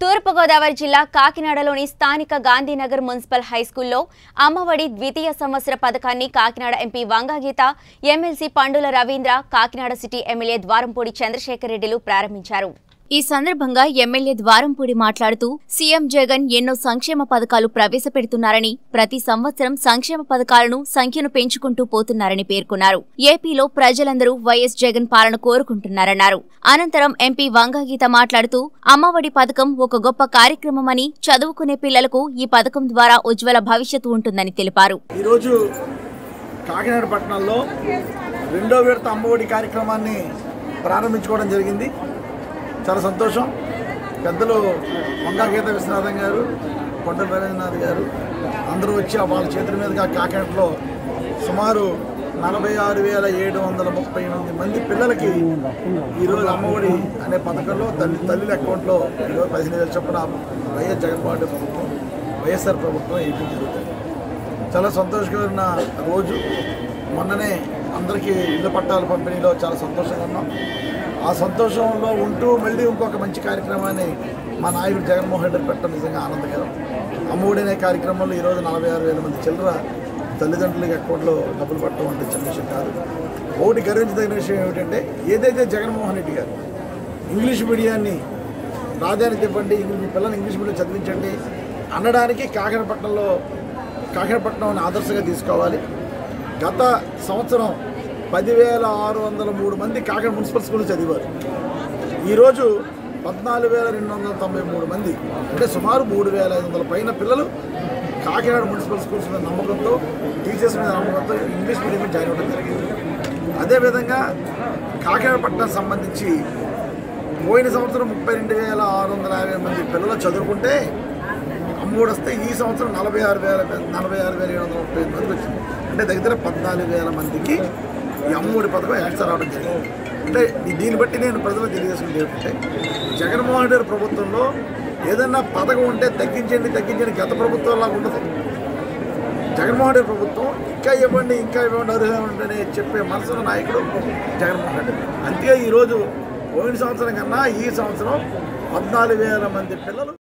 తూర్పుగోదావరి జిల్లా కాకినాడలోని స్థానిక గాంధీనగర్ మున్సిపల్ హైస్కూల్లో అమ్మఒడి ద్వితీయ సంవత్సర పథకాన్ని Kakinada MP Vanga Geetha MLC Pandula Ravindra Kakinada city MLA Dwarampudi Chandrasekhar రెడ్డిలు ప్రారంభించారు ఈ సందర్భంగా ఎమ్మెల్యే ద్వారంపూడి మాట్లాడుతూ సీఎం జగన్ ఎన్నో సంక్షేమ పథకాలు ప్రవేశపెడుతున్నారని ప్రతి సంవత్సరం సంక్షేమ పథకాలను సంఖ్యను పెంచుకుంటూ పోతున్నారని పేర్కొన్నారు ఏపీలో ప్రజలందరూ వైఎస్ జగన్ పాలన కోరుకుంటున్నారన్నారు అనంతరం ఎంపీ వంగగీత మాట్లాడుతూ అమ్మఒడి పథకం ఒక గొప్ప కార్యక్రమమని చదువుకునే పిల్లలకు ఈ పథకం ద్వారా ఉజ్వల భవిష్యత్తు ఉంటుందని తెలిపారు ఈరోజు కాకినాడ పట్టణంలో రెండో విడత అమ్మఒడి కార్యక్రమాన్ని ప్రారంభించుకోవడం జరిగింది చాలా సంతోషం పెద్దలు వంగా గీత విశ్వనాథం గారు కొండ రవీంద్రనాథ్ గారు అందరూ వచ్చి వాళ్ళ చేతుల మీదుగా కాకినాడలో సుమారు నలభై ఆరు వేల ఏడు వందల ముప్పై ఎనిమిది మంది పిల్లలకి ఈరోజు అమ్మఒడి అనే పథకంలో తల్లి తల్లుల అకౌంట్లో ఈరోజు పదిహేను వేల చొప్పున వైఎస్ జగన్మోహన్ రెడ్డి ప్రభుత్వం వైఎస్ఆర్ ప్రభుత్వం ఏపీ జరుగుతుంది చాలా సంతోషకరమైన రోజు మొన్ననే అందరికీ ఇళ్ళ పట్టాల పంపిణీలో చాలా సంతోషంగా ఉన్నాం ఆ సంతోషంలో ఉంటూ మళ్ళీ ఇంకొక మంచి కార్యక్రమాన్ని మా నాయకుడు జగన్మోహన్ రెడ్డి పెట్టడం నిజంగా ఆనందకరం అమ్మఒడి అనే కార్యక్రమంలో ఈరోజు నలభై ఆరు వేల మంది చిల్లర తల్లిదండ్రులకి అకౌంట్లో డబ్బులు పట్టడం అంటే చిన్న విషయం కాదు ఒకటి గర్వించదగిన విషయం ఏమిటంటే ఏదైతే జగన్మోహన్ రెడ్డి గారు ఇంగ్లీష్ మీడియాన్ని ప్రాధాన్యత ఇవ్వండి మీ పిల్లల్ని ఇంగ్లీష్ మీడియం చదివించండి అనడానికి కాకినాడపట్నంలో కాకినాడపట్నం ఆదర్శంగా తీసుకోవాలి గత సంవత్సరం పదివేల ఆరు వందల మూడు మంది కాకినాడ మున్సిపల్ స్కూల్ చదివారు ఈరోజు పద్నాలుగు వేల రెండు వందల తొంభై మూడు మంది అంటే సుమారు మూడు వేల ఐదు వందల పైన పిల్లలు కాకినాడ మున్సిపల్ స్కూల్స్ మీద నమ్మకంతో టీచర్స్ మీద నమ్మకంతో ఇంగ్లీష్ మీడియం జాయిన్ అవ్వడం జరిగింది అదేవిధంగా కాకినాడ పట్టణానికి సంబంధించి పోయిన సంవత్సరం ముప్పై రెండు వేల ఆరు వందల యాభై మంది పిల్లలు చదువుకుంటే అమ్మఒడి వస్తే ఈ సంవత్సరం నలభై ఆరు వేల నలభై ఆరు వేల ఏడు వందల ముప్పై ఐదు మంది వచ్చింది అంటే దగ్గర పద్నాలుగు వేల మందికి ఈ అమ్మఒడి పథకం యాక్సర్ రావడం జరిగింది అంటే ఈ- దీన్ని బట్టి నేను ప్రజలకు తెలియజేసుకుంటే ఏంటంటే జగన్మోహన్ రెడ్డి ప్రభుత్వంలో ఏదన్నా పథకం ఉంటే తగ్గించండి తగ్గించండి గత ప్రభుత్వంలా ఉండదు జగన్మోహన్ రెడ్డి ప్రభుత్వం ఇంకా ఇవ్వండి ఇంకా ఇవ్వండి అర్హులు ఇవ్వండి అని చెప్పే మనసున్న నాయకుడు జగన్మోహన్ రెడ్డి అందుకే ఈరోజు పోయిన సంవత్సరం కన్నా ఈ సంవత్సరం పద్నాలుగు వేల మంది పిల్లలు